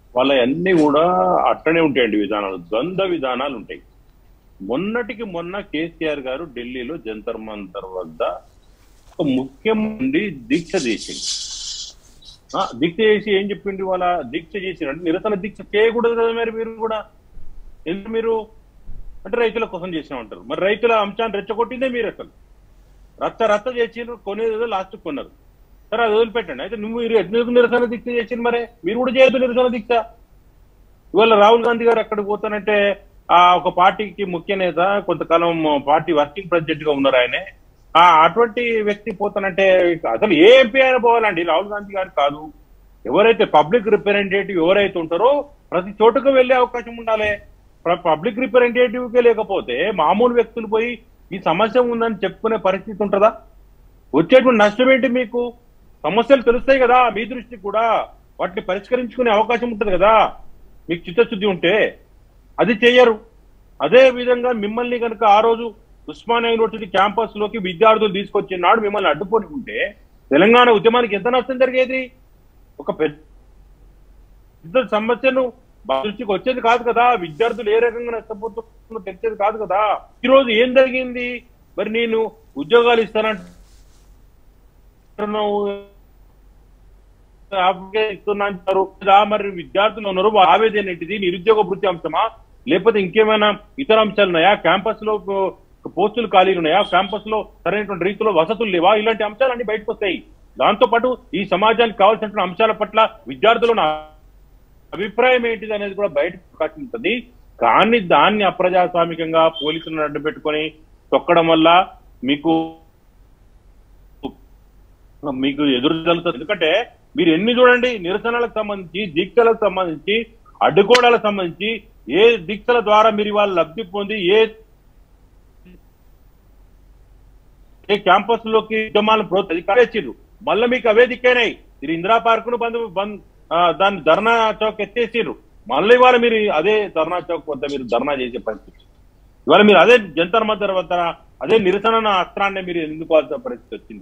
వాళ్ళ అన్ని కూడా అట్టనే ఉంటాయండి విధానాలు ద్వంద్వ విధానాలు ఉంటాయి మొన్నటికి మొన్న కేసీఆర్ గారు ఢిల్లీలో జంతర్ మంతర్ వద్ద ఒక ముఖ్యమంత్రి దీక్ష చేసింది ఆ, దీక్ష చేసి ఏం చెప్పింది వాళ్ళ దీక్ష చేసినట్టు నిరసన దీక్ష చేయకూడదు కదా మరి మీరు కూడా ఎందుకు మీరు అంటే రైతుల కోసం చేసినామంటారు మరి రైతుల అంశాన్ని రెచ్చగొట్టిందే మీరు అసలు రచ్చ రచ్చ చేసిండ్రు కొనేది లాస్ట్ కొన్నారు సరే అది వదిలిపెట్టండి అయితే నువ్వు మీరు ఎందుకు నిరసన దీక్ష చేసింది మరే మీరు కూడా చేయొద్దు నిరసన దీక్ష ఇవాళ రాహుల్ గాంధీ గారు అక్కడికి పోతానంటే ఆ ఒక పార్టీకి ముఖ్య నేత కొంతకాలం పార్టీ వర్కింగ్ ప్రెసిడెంట్ గా ఉన్నారు ఆయనే ఆ అటువంటి వ్యక్తి పోతానంటే అసలు ఏ ఎంపీ అయినా పోవాలండి రాహుల్ గాంధీ గారు కాదు ఎవరైతే పబ్లిక్ రిప్రజెంటేటివ్ ఎవరైతే ఉంటారో ప్రతి చోటుకు వెళ్లే అవకాశం ఉండాలి పబ్లిక్ రిప్రజెంటేటివ్ కే లేకపోతే మామూలు వ్యక్తులు పోయి ఈ సమస్య ఉందని చెప్పుకునే పరిస్థితి ఉంటుందా వచ్చేటువంటి నష్టం ఏంటి మీకు సమస్యలు తెలుస్తాయి కదా మీ దృష్టికి కూడా వాటిని పరిష్కరించుకునే అవకాశం ఉంటుంది కదా మీకు చిత్తశుద్ధి ఉంటే అది చెయ్యరు అదే విధంగా మిమ్మల్ని కనుక ఆ రోజు ఉస్మానియా యూనివర్సిటీ క్యాంపస్ లోకి విద్యార్థులు తీసుకొచ్చిన నాడు మిమ్మల్ని అడ్డుకొని ఉంటే తెలంగాణ ఉద్యమానికి ఎంత నష్టం జరిగేది ఒక పెద్ద సమస్యను మా దృష్టికి వచ్చేది కాదు కదా విద్యార్థులు ఏ రకంగా నష్టపోతున్నా తెలిసేది కాదు కదా ఈ రోజు ఏం జరిగింది మరి నేను ఉద్యోగాలు ఇస్తానంటున్నావు ఆఫ్గా ఇస్తున్నా అంటారు కదా మరి విద్యార్థులు ఉన్నారు వాళ్ళ ఆవేదన ఏంటిది నిరుద్యోగ వృత్తి అంశమా లేకపోతే ఇంకేమైనా ఇతర అంశాలు ఉన్నాయా క్యాంపస్ లో పో- పోస్టులు ఖాళీలు ఉన్నాయా క్యాంపస్ లో సరైనటువంటి రీతిలో వసతులు లేవా ఇలాంటి అంశాలన్నీ బయటకు వస్తాయి దాంతో పాటు ఈ సమాజానికి కావాల్సిన అంశాల పట్ల విద్యార్థులు ఉన్న అభిప్రాయం ఏంటిది అనేది కూడా బయటకు ప్రకాశం ఉంటుంది కానీ దాన్ని అప్రజాస్వామికంగా పోలీసులను అడ్డు పెట్టుకొని తొక్కడం వల్ల మీకు మీకు ఎదురు జరుగుతుంది ఎందుకంటే మీరు ఎన్ని చూడండి నిరసనలకు సంబంధించి దీక్షలకు సంబంధించి అడ్డుకోవడాలకు సంబంధించి ఏ దీక్షల ద్వారా మీరు ఇవాళ లబ్ధి పొంది ఏ ఏ క్యాంపస్ లోకి ఉద్యమాలను ప్రోత్సహించారు మళ్ళీ మీకు అవే దిక్కైనాయి మీరు ఇందిరా పార్క్ ను బంద్ బంద్ ఆ, దాన్ని ధర్నా చౌక్ ఎత్తేసిర్రు మళ్ళీ ఇవాళ మీరు అదే ధర్నా చౌక్ వద్ద మీరు ధర్నా చేసే పరిస్థితి ఇవాళ మీరు అదే జంతర్ మంతర్ వద్ద అదే నిరసన అస్త్రాన్ని మీరు ఎన్నుకోవాల్సిన పరిస్థితి వచ్చింది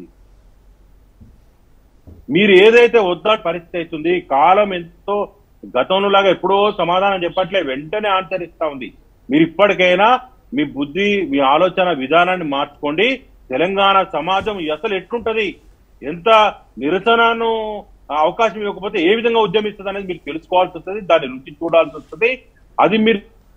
మీరు ఏదైతే వద్దా పరిస్థితి అవుతుంది కాలం ఎంతో గతంలో లాగా ఎప్పుడో సమాధానం చెప్పట్లే వెంటనే ఆన్సర్ ఇస్తా ఉంది మీరు ఇప్పటికైనా మీ బుద్ధి మీ ఆలోచన విధానాన్ని మార్చుకోండి తెలంగాణ సమాజం అసలు ఎట్లుంటది ఎంత నిరసనను ఆ, అవకాశం ఇవ్వకపోతే ఏ విధంగా ఉద్యమిస్తుంది అనేది మీరు తెలుసుకోవాల్సి వస్తుంది దాన్ని రుచి చూడాల్సి వస్తుంది అది మీరు